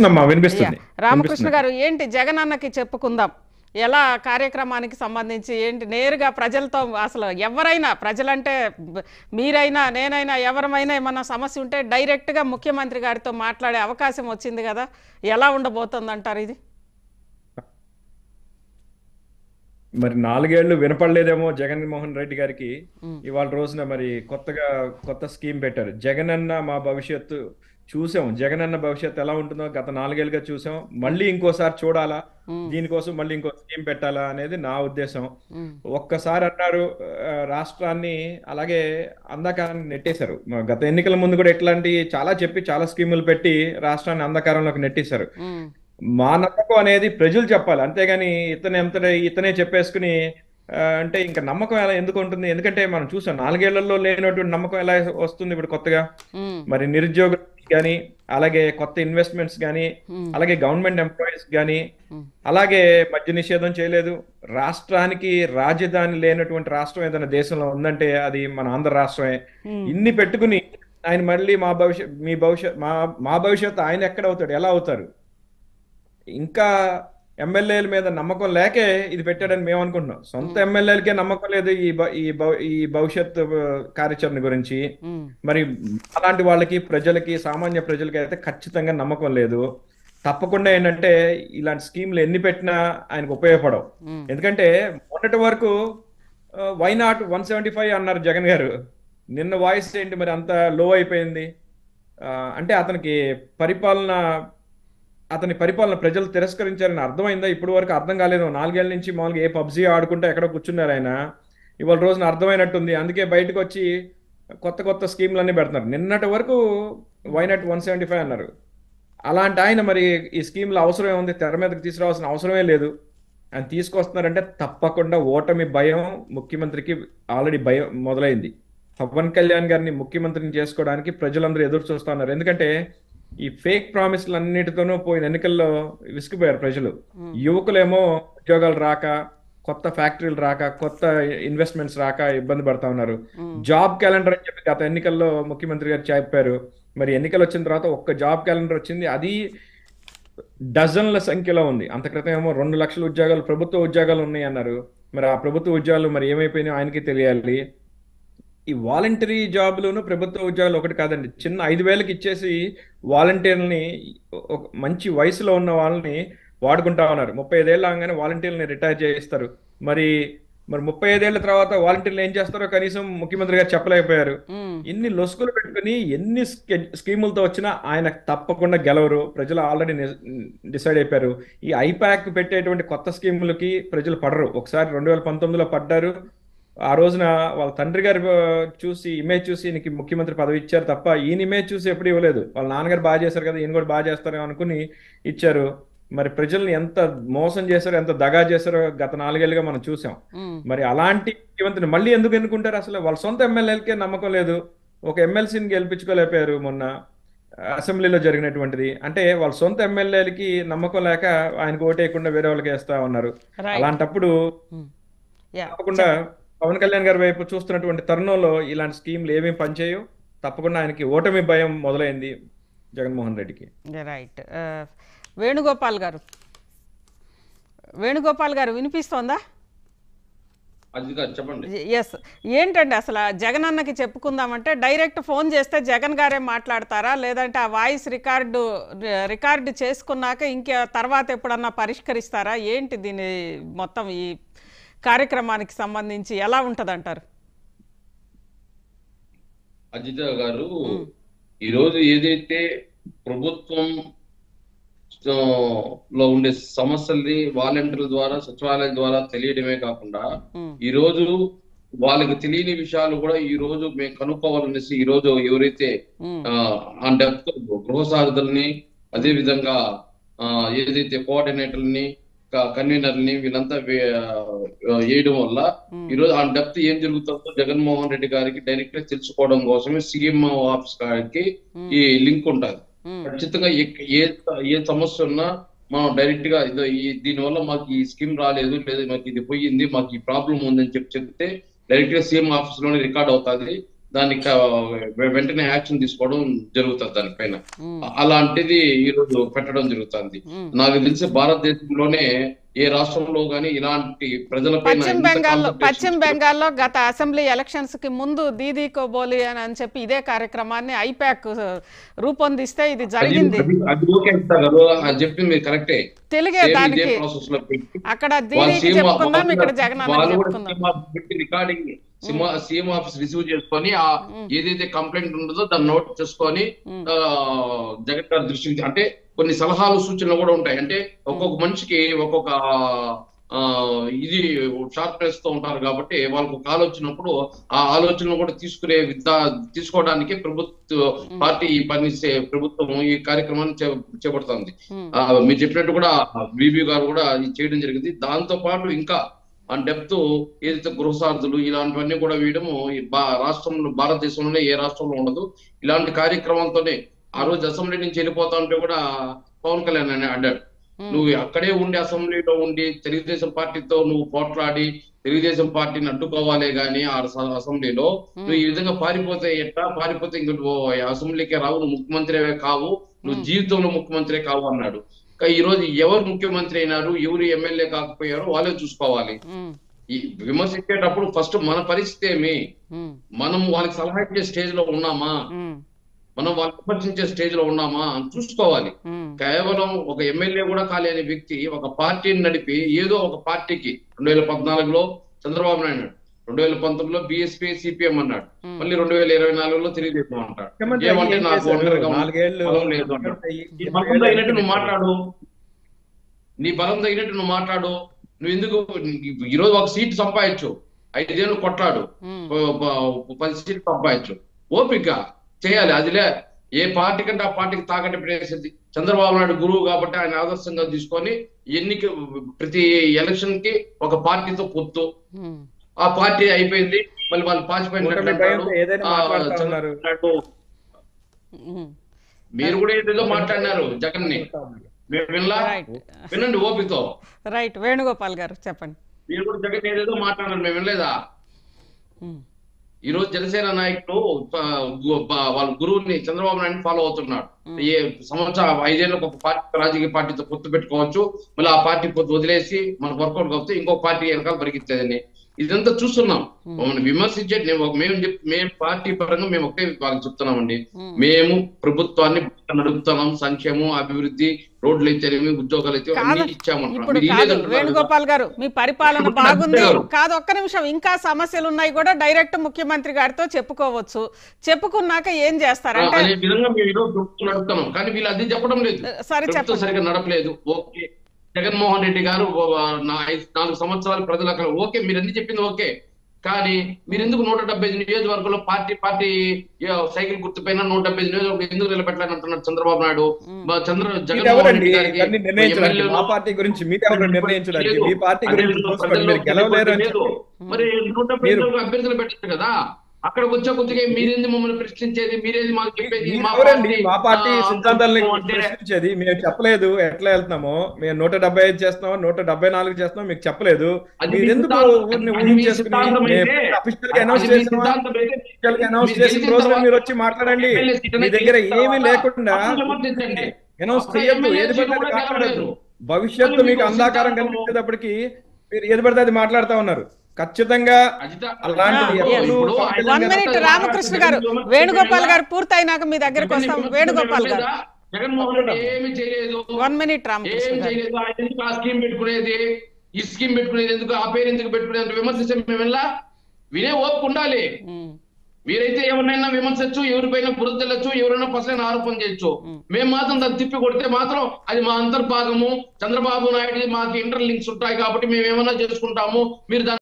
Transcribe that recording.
వినిపిస్తుందమ్మా వినిపిస్తుంది రామకృష్ణ వినిపిస్తుంది. గారు ఏంటి జగన్ అన్నకి చెప్పుకుందాం ఎలా కార్యక్రమానికి సంబంధించి ఏంటి నేరుగా ప్రజలతో అసలు ఎవరైనా ప్రజలంటే బ- మీరైనా నేనైనా ఎవరమైనా ఏమన్నా సమస్య ఉంటే డైరెక్ట్గా ముఖ్యమంత్రి గారితో మాట్లాడే అవకాశం వచ్చింది కదా ఎలా ఉండబోతుంది అంటారు ఇది మరి నాలుగేళ్లు వినపడలేదేమో జగన్మోహన్ రెడ్డి గారికి ఉమ్. ఇవాళ రోజున మరి కొత్తగా కొత్త స్కీమ్ పెట్టారు జగనన్న మా భవిష్యత్తు చూసాం జగనన్న భవిష్యత్తు ఎలా ఉంటుందో గత నాలుగేళ్లుగా చూసాం మళ్ళీ ఇంకోసారి చూడాలా ఉమ్. దీనికోసం మళ్ళీ ఇంకో స్కీమ్ పెట్టాలా అనేది నా ఉద్దేశం ఉమ్. ఒక్కసారి అన్నారు ఆ, రాష్ట్రాన్ని అలాగే అంధకారానికి నెట్టేశారు మా గత ఎన్నికల ముందు కూడా ఇట్లాంటి చాలా చెప్పి చాలా స్కీములు పెట్టి రాష్ట్రాన్ని అంధకారంలోకి నెట్టేశారు ఉమ్. మా నమ్మకం అనేది ప్రజలు చెప్పాలి అంతేగాని ఇతనే ఎంత ఇతనే చెప్పేసుకుని ఆ, అంటే ఇంకా నమ్మకం ఎలా ఎందుకు ఉంటుంది ఎందుకంటే మనం చూసాం నాలుగేళ్లలో లేనటువంటి నమ్మకం ఎలా వస్తుంది ఇప్పుడు కొత్తగా ఉమ్. మరి నిరుద్యోగ కానీ అలాగే కొత్త ఇన్వెస్ట్మెంట్స్ కానీ ఉమ్. అలాగే గవర్నమెంట్ ఎంప్లాయీస్ కానీ ఉమ్. అలాగే మద్య నిషేధం చేయలేదు రాష్ట్రానికి రాజధాని లేనటువంటి రాష్ట్రం ఏదైనా దేశంలో ఉందంటే అది మన ఆంధ్ర రాష్ట్రమే ఉమ్. ఇన్ని పెట్టుకుని ఆయన మళ్ళీ మా భవిష్యత్ మీ భవిష్యత్ మా మా భవిష్యత్తు ఆయన ఎక్కడ అవుతాడు ఎలా అవుతారు ఇంకా ఎమ్మెల్యేల మీద నమ్మకం లేకే ఇది పెట్టాడని మేము అనుకుంటున్నాం సొంత ఎమ్మెల్యేలకే నమ్మకం లేదు ఈ భ- ఈ భవ- ఈ భవిష్యత్ కార్యాచరణ గురించి ఉమ్. మరి అలాంటి వాళ్ళకి ప్రజలకి సామాన్య ప్రజలకి అయితే ఖచ్చితంగా నమ్మకం లేదు తప్పకుండా ఏంటంటే ఇలాంటి స్కీమ్లు ఎన్ని పెట్టినా ఆయనకు ఉపయోగపడవు ఉమ్. ఎందుకంటే మొన్నటి వరకు why not one seventy five అన్నారు జగన్ గారు నిన్న వాయిస్ ఏంటి మరి అంత లో అయిపోయింది ఆ, అంటే అతనికి పరిపాలన అతని పరిపాలన ప్రజలు తిరస్కరించారని అర్థమైందా ఇప్పుడు వరకు అర్థం కాలేదు నాలుగేళ్ల నుంచి మామూలుగా ఏ పబ్జీ ఆడుకుంటే ఎక్కడో కూర్చున్నారు ఆయన ఇవాళ రోజున అర్థమైనట్టుంది అందుకే బయటకు వచ్చి కొత్త కొత్త స్కీమ్లన్నీ పెడుతున్నారు నిన్నటి వరకు వైనాట్ వన్ సెవెంటీ ఫైవ్ అన్నారు అలాంటి ఆయన మరి ఈ స్కీమ్లో అవసరం ఉంది తెర మీదకి తీసుకురావాల్సిన అవసరమే లేదు ఆయన తీసుకొస్తున్నారంటే తప్పకుండా ఓటమి భయం ముఖ్యమంత్రికి ఆల్రెడీ భయం మొదలైంది పవన్ కళ్యాణ్ గారిని ముఖ్యమంత్రిని చేసుకోవడానికి ప్రజలందరూ ఎదురు చూస్తున్నారు ఎందుకంటే ఈ ఫేక్ ప్రామిస్లు అన్నిటితోనూ పోయిన ఎన్నికల్లో విసిగిపోయారు ప్రజలు యువకులేమో ఉద్యోగాలు రాక కొత్త ఫ్యాక్టరీలు రాక కొత్త ఇన్వెస్ట్మెంట్స్ రాక ఇబ్బంది పడతా ఉన్నారు ఉమ్. జాబ్ క్యాలెండర్ అని చెప్పి గత ఎన్నికల్లో ముఖ్యమంత్రి గారు చెప్పారు మరి ఎన్నికలు వచ్చిన తర్వాత ఒక్క జాబ్ క్యాలెండర్ వచ్చింది అది డజన్ల సంఖ్యలో ఉంది అంత క్రితం ఏమో రెండు లక్షల ఉద్యోగాలు ప్రభుత్వ ఉద్యోగాలు ఉన్నాయి అన్నారు మరి ఆ ప్రభుత్వ ఉద్యోగాలు మరి ఏమైపోయినాయో ఆయనకి తెలియాలి ఈ వాలంటరీ జాబులను ప్రభుత్వ ఉద్యోగాలు ఒకటి కాదండి చిన్న ఐదు వేలకు ఇచ్చేసి వాలంటీర్లని ఒక మంచి వయసులో ఉన్న వాళ్ళని వాడుకుంటా ఉన్నారు ముప్పై ఐదేళ్ళు అవగానే వాలంటీర్లని రిటైర్ చేయిస్తారు మరి మరి ముప్పై ఐదేళ్ల తర్వాత వాలంటీర్లు ఏం చేస్తారో కనీసం ముఖ్యమంత్రి గారు చెప్పలేకపోయారు ఉమ్. ఇన్ని లొసుగులు పెట్టుకుని ఎన్ని స్కె- స్కీములతో వచ్చినా ఆయన తప్పకుండా గెలవరు ప్రజలు ఆల్రెడీ డిసైడ్ అయిపోయారు ఈ ఐపాక్ పెట్టేటువంటి కొత్త స్కీములకి ప్రజలు పడరు ఒకసారి రెండు వేల పంతొమ్మిదిలో పడ్డారు ఆ రోజున వాళ్ళ తండ్రి గారు ఆ, చూసి ఇమేజ్ చూసి ఈయనకి ముఖ్యమంత్రి పదవి ఇచ్చారు తప్ప ఈయన ఇమేజ్ చూసి ఎప్పుడు ఇవ్వలేదు వాళ్ళ నాన్నగారు బాగా చేశారు కదా ఈయన కూడా బాగా చేస్తారేమో అనుకుని ఇచ్చారు మరి ప్రజల్ని ఎంత మోసం చేశారో ఎంత దగా చేశారో గత నాలుగేళ్లుగా మనం చూసాం ఉమ్. మరి అలాంటి ముఖ్యమంత్రిని మళ్ళీ ఎందుకు ఎన్నుకుంటారు అసలు వాళ్ళ సొంత ఎమ్మెల్యేలకే నమ్మకం లేదు ఒక ఎమ్మెల్సీని గెలిపించుకోలేకపోయారు మొన్న అసెంబ్లీలో జరిగినటువంటిది అంటే వాళ్ళ సొంత ఎమ్మెల్యేలకి నమ్మకం లేక ఆయనకు ఓటేయకుండా వేరే వాళ్ళకి వేస్తా ఉన్నారు రైట్ అలాంటప్పుడు ఉమ్. యా తప్పకుండా పవన్ కళ్యాణ్ గారి వైపు చూస్తున్నటువంటి తరుణంలో ఇలాంటి స్కీమ్లు ఏమీ పనిచేయవు తప్పకుండా ఆయనకి ఓటమి భయం మొదలైంది జగన్మోహన్ రెడ్డికి రైట్ ఆ, వేణుగోపాల్ గారు వేణుగోపాల్ గారు వినిపిస్తోందా అది కాదు చెప్పండి ఎస్ ఏంటండి అసలు ఆ జగన్ అన్నకి చెప్పుకుందామంటే డైరెక్ట్ ఫోన్ చేస్తే జగన్ గారే మాట్లాడతారా లేదంటే ఆ వాయిస్ రికార్డు రికార్డు చేసుకున్నాక ఇంకే తర్వాత ఎప్పుడన్నా పరిష్కరిస్తారా ఏంటి దీని మొత్తం ఈ కార్యక్రమానికి సంబంధించి ఎలా ఉంటుంది అంటారు అజిత గారు ఈరోజు ఏదైతే ప్రభుత్వం ఆ, లో ఉండే సమస్యల్ని వాలంటీర్ల ద్వారా సచివాలయం ద్వారా తెలియడమే కాకుండా ఈ రోజు వాళ్ళకి తెలియని విషయాలు కూడా ఈ రోజు మేము కనుక్కోవాలనేసి ఈ రోజు ఎవరైతే ఆ, ఆ డెప్త్ గృహ సారథుల్ని అదే విధంగా ఆ, ఏదైతే కోఆర్డినేటర్ని కన్వీనర్ని వీళ్ళంతా వే- ఆ, వేయడం వల్ల ఈ రోజు ఆ డెప్త్ ఏం జరుగుతుందో జగన్మోహన్ రెడ్డి గారికి డైరెక్ట్ గా తెలుసుకోవడం కోసమే సీఎం ఆఫీస్ గారికి ఈ లింక్ ఉంటుంది ఖచ్చితంగా ఏ- ఏ ఏ సమస్య ఉన్నా మనం డైరెక్ట్ గా ఇదో ఈ దీని వల్ల మాకు ఈ స్కీమ్ రాలేదు లేదా మాకు ఇది పోయింది మాకు ఈ ప్రాబ్లం ఉందని చెప్పి చెప్తే డైరెక్ట్ గా సీఎం ఆఫీస్ లోనే రికార్డ్ అవుతుంది దాన్ని క- వెంటనే యాక్షన్ తీసుకోవడం జరుగుతుంది దానిపైన ఉమ్, అలాంటిది ఈ రోజు పెట్టడం జరుగుతుంది ఉమ్. నాకు తెలిసి భారతదేశంలోనే ఏ రాష్ట్రంలో గానీ ఇలాంటి ప్రజలపైన పశ్చిమ ఇంత బెంగాల్లో concentration పశ్చిమ బెంగాల్లో గత అసెంబ్లీ ఎలక్షన్స్ కి ముందు దీదీ కోబోలి అని అని చెప్పి ఇదే కార్యక్రమాన్ని ఐపాక్ రూపొందిస్తే ఇది అది- జరిగింది అది- అది ఓకే అంతా గారు అది చెప్పింది మీరు కరెక్టే తెలుగే సేమ్ ఇదే దానికి ప్రాసెస్ లో పెట్టి అక్కడ వాళ్ళు దీదీకి సీఎం చెప్పుకుందాం ఇక్కడ వాళ్ళు జగన్ కూడా అన్నకి సీఎం చెప్పుకుందాం ఆఫీస్ పెట్టి రికార్డింగ్ సీఎం ఆఫీస్ రిసీవ్ చేసుకొని ఆ ఏదైతే కంప్లైంట్ ఉంటుందో దాన్ని నోట్ చేసుకొని ఉమ్. ఆ, జగన్ గారి దృష్టికి అంటే కొన్ని సలహాలు సూచనలు కూడా ఉంటాయి అంటే ఒక్కొక్క మనిషికి ఒక్కొక్క ఆ ఇది షార్ప్నెస్ తో ఉంటారు కాబట్టి వాళ్ళకు ఒక ఆలోచన వచ్చినప్పుడు ఆ ఆలోచనలు కూడా తీసుకునే విద్య తీసుకోవడానికి ప్రభుత్వ పార్టీ ఈ పని చే- ప్రభుత్వం ఈ కార్యక్రమాన్ని చే- చేపడుతుంది ఉమ్, ఆ, మీరు చెప్పినట్టు కూడా బీబీ గారు కూడా ఇది చేయడం జరిగింది దాంతో పాటు ఇంకా ఆ డెప్త్ ఏదైతే గృహసార్థులు ఇలాంటివన్నీ కూడా వేయడము ఈ బా- రాష్ట్రంలో భారతదేశంలోనే ఏ రాష్ట్రంలో ఉండదు ఇలాంటి కార్యక్రమంతోనే ఆ రోజు అసెంబ్లీ నుంచి వెళ్ళిపోతా ఉంటే కూడా పవన్ కళ్యాణ్ అని అడ్డాడు ఉమ్, నువ్వు అక్కడే ఉండి అసెంబ్లీలో ఉండి తెలుగుదేశం పార్టీతో నువ్వు పోట్లాడి తెలుగుదేశం పార్టీని అడ్డుకోవాలే గాని ఆ అస- అసెంబ్లీలో నువ్వు ఈ విధంగా పారిపోతే ఎట్టా పారిపోతే ఇంక నువ్వు అసెంబ్లీకే రావు నువ్వు ముఖ్యమంత్రివే కావు నువ్వు జీవితంలో ముఖ్యమంత్రి కావు అన్నాడు కా ఈ రోజు ఎవరు ముఖ్యమంత్రి అయినారు ఎవరు ఎమ్మెల్యే కాకపోయారో వాళ్ళే చూసుకోవాలి ఉమ్, ఈ విమర్శించేటప్పుడు ఫస్ట్ మన పరిస్థితి ఏమి ఉమ్, మనం వాళ్ళకి సలహా ఇచ్చే స్టేజ్ లో ఉన్నామా ఉమ్, మనం వాళ్ళకి విమర్శించే స్టేజ్ లో ఉన్నామా అని చూసుకోవాలి ఉమ్, కేవలం ఒక ఎమ్మెల్యే కూడా కాలేని వ్యక్తి ఒక పార్టీని నడిపి ఏదో ఒక పార్టీకి రెండు వేల పద్నాలుగులో చంద్రబాబు నాయుడు అన్నాడు రెండు వేల పంతొమ్మిదిలో బిఎస్పీ సిపిఎం అన్నాడు Hmm. మళ్ళీ రెండు వేల ఇరవై నాలుగులో తెలుగుదేశం అంటాడు ముఖ్యమంత్రి ఏమంటే ఏం నాకు చేశారు? ఒంటరిగా ఉంది. నాలుగేళ్లు బలం లేదు అన్నాడు ముఖ్యమంత్రి అయ్యి నీ ఎనిమిది బలం ఏళ్ళు తగినట్టు నువ్వు అయింది. మాట్లాడు నీ బలం తగినట్టు నువ్వు మాట్లాడు నువ్వు ఎందుకు ఈ రోజు ఒక సీట్ సంపాదించు ఐదేళ్ళు కొట్లాడు ఉమ్, ప- ప- పది సీట్లు సంపాదించు ఓపిక చేయాలి అదిలే ఏ పార్టీ కంటే ఆ పార్టీకి తాకట్టు పెట్టేసింది చంద్రబాబు నాయుడు గురువు కాబట్టి ఆయన ఆదర్శంగా తీసుకొని ఎన్నిక ప్రతి ఎలక్షన్ కి ఒక పార్టీతో పొత్తు ఉమ్, ఆ పార్టీ అయిపోయింది మళ్ళీ వాళ్ళు పాచిపోయినట్లు కూటమి అంటాడు. భయంతో ఏదైనా ఆ, మాట్లాడుతా చంద్రబాబు ఉన్నారు. నాయుడు ఉమ్. మీరు కూడా ఏదేదో మాట్లాడినారు జగన్ ని మేము వినలా రైట్ వినండి ఓపికతో రైట్ వేణుగోపాల్ గారు చెప్పండి మీరు కూడా జగన్ ఏదేదో మాట్లాడారు మేము వినలేదా ఉమ్, ఈ రోజు జనసేన నాయకులు ప- గు- ప- వాళ్ళ గురువుని చంద్రబాబు నాయుడు ఫాలో అవుతున్నాడు ఏ సంవత్సరం ఐదేళ్ళకి ఒక పార్టీ రాజకీయ పార్టీతో పొత్తు పెట్టుకోవచ్చు మళ్ళీ ఆ పార్టీ పొత్తు వదిలేసి మనకు వర్కౌట్ కావచ్చు ఇంకో పార్టీ వెనకాల పరిగెత్తేదని ఇదంతా చూస్తున్నాం మమ్మల్ని విమర్శించే నేను ఒక- మేము చెప్ మేము పార్టీ పరంగా మేము ఒకటే వాళ్ళకి చెప్తున్నామండి ఉమ్. మేము ప్రభుత్వాన్ని నడుపుతున్నాం సంక్షేమం అభివృద్ధి రోడ్లు అయితేనేమి ఉద్యోగాలు అయితే కాదు అన్ని ఇచ్చామంటాం ఇప్పుడు మీరు కాదు ఇల్లేదంటున్నారు కదా. వేణుగోపాల్ గారు మీ పరిపాలన ఇప్పుడు బాగుంది అంటారు. కాదు ఒక్క నిమిషం ఇంకా సమస్యలు ఉన్నాయి కూడా డైరెక్ట్ ముఖ్యమంత్రి గారితో చెప్పుకోవచ్చు చెప్పుకున్నాక ఏం చేస్తారంటే అనే విధంగా మేము ఈరోజు ప్రభుత్వం నడుపుతున్నాం కానీ వీళ్ళు అది చెప్పడం లేదు సరే ప్రభుత్వం చెప్పండి సరిగ్గా నడపలేదు ఓకే జగన్మోహన్ రెడ్డి గారు ఓ, నా ఐదు- నాలుగు సంవత్సరాలు ప్రజలకు ఓకే మీరు అన్ని చెప్పింది ఓకే కానీ మీరు ఎందుకు నూట డెబ్బై ఐదు నియోజకవర్గంలో పార్టీ పార్టీ ఏ, సైకిల్ గుర్తుపైన నూట డెబ్బై ఐదు నియోజకవర్గం ఎందుకు నిలబెట్టాలని అంటున్నాడు చంద్రబాబు నాయుడు మా చంద్ర మీరు జగన్మోహన్ ఎవరండి రెడ్డి గారికి ఇవన్నీ నిర్ణయించడానికి ఎమ్మెల్యేలు మా పార్టీ గురించి మీరు ఎవరు నిర్ణయించడానికి లేదు. మీ పార్టీ అదే గురించి విధంగా చూసుకోండి మీరు ప్రజల్లో గెలవలేరు అని లేదు. చెప్పి మరి నూట డెబ్బై మీరు- ఐదు అభ్యర్థులు పెట్టారు కదా అక్కడికి వచ్చే కొద్దిగా మీరేంది మమ్మల్ని ప్రశ్నించేది మీరేది మాకు చెప్పేది మీరు మా ఎవరండి మా పార్టీ ఆ, సిద్ధాంతాలని అంటే ప్రశ్నించేది మేము చెప్పలేదు ఎట్లా వెళ్తున్నామో మేము నూట డెబ్బై ఐదు చేస్తున్నాం నూట డెబ్బై నాలుగు చేస్తున్నాం మీకు చెప్పలేదు అది మీరు మీ ఎందుకు సిద్ధాంతం- ఊరిని అది మీ ఊహించేసుకుని సిద్ధాంతం అయితే- అఫీషియల్ గా అనౌన్స్ అది మీ చేసిన సిద్ధాంతం అయితే అఫీషియల్ గా అనౌన్స్ మీరు చేసిన గెలిచిన రోజున తర్వాత మీరు వచ్చి మాట్లాడండి ఎమ్మెల్యే సీట్ మీ అనేది దగ్గర గెలిచిన ఏమీ తర్వాత లేకుండా అప్పుడు సమర్థించండి. అనౌన్స్ అప్పుడు చేయొద్దు ఎమ్మెల్యే ఏది సీట్ పడితే కూడా అది మాట్లాడద్దు గెలవలేదు. భవిష్యత్తు మరి మీకు మీకు అంధాకారం సిద్ధాంతము- కనిపించేటప్పటికి మీరు ఏది పడితే అది మాట్లాడుతా ఉన్నారు ఖచ్చితంగా అజిత అలాంటిది ఆ, ఎప్పుడు ఇప్పుడు పవన్ ఆయన వన్ కళ్యాణ్ మినిట్ గారు రామకృష్ణ గారు జగన్ వేణుగోపాల్ జగన్ గారు పూర్తయినాక మీ దగ్గరకు జగన్ వస్తాం ఇప్పుడు వేణుగోపాల్ గారు లేదా? జగన్మోహన్ రెడ్డి ఏమి చేయలేదు వన్ మినిట్ రామకృష్ణ ఏం గారు చేయలేదు ఆయన ఎందుకు ఆ స్కీమ్ పెట్టుకునేది ఈ స్కీమ్ పెట్టుకునేది ఎందుకు ఆ పేరు ఎందుకు పెట్టుకునేది అంటే విమర్శిస్తే మేము వెళ్ళా వినే ఓపిక ఉండాలి ఉమ్, మీరైతే ఎవరినైనా విమర్శించచ్చు ఎవరిపైన బురద తెల్లచ్చు ఎవరైనా పసలైన ఆరోపణ చేయొచ్చు మేము మాత్రం దాన్ని తిప్పి కొడితే మాత్రం అది మా అంతర్భాగము చంద్రబాబు నాయుడు మాకు ఇంటర్ లింక్స్ ఉంటాయి కాబట్టి మేము ఏమైనా చేసుకుంటాము మీరు దాన్ని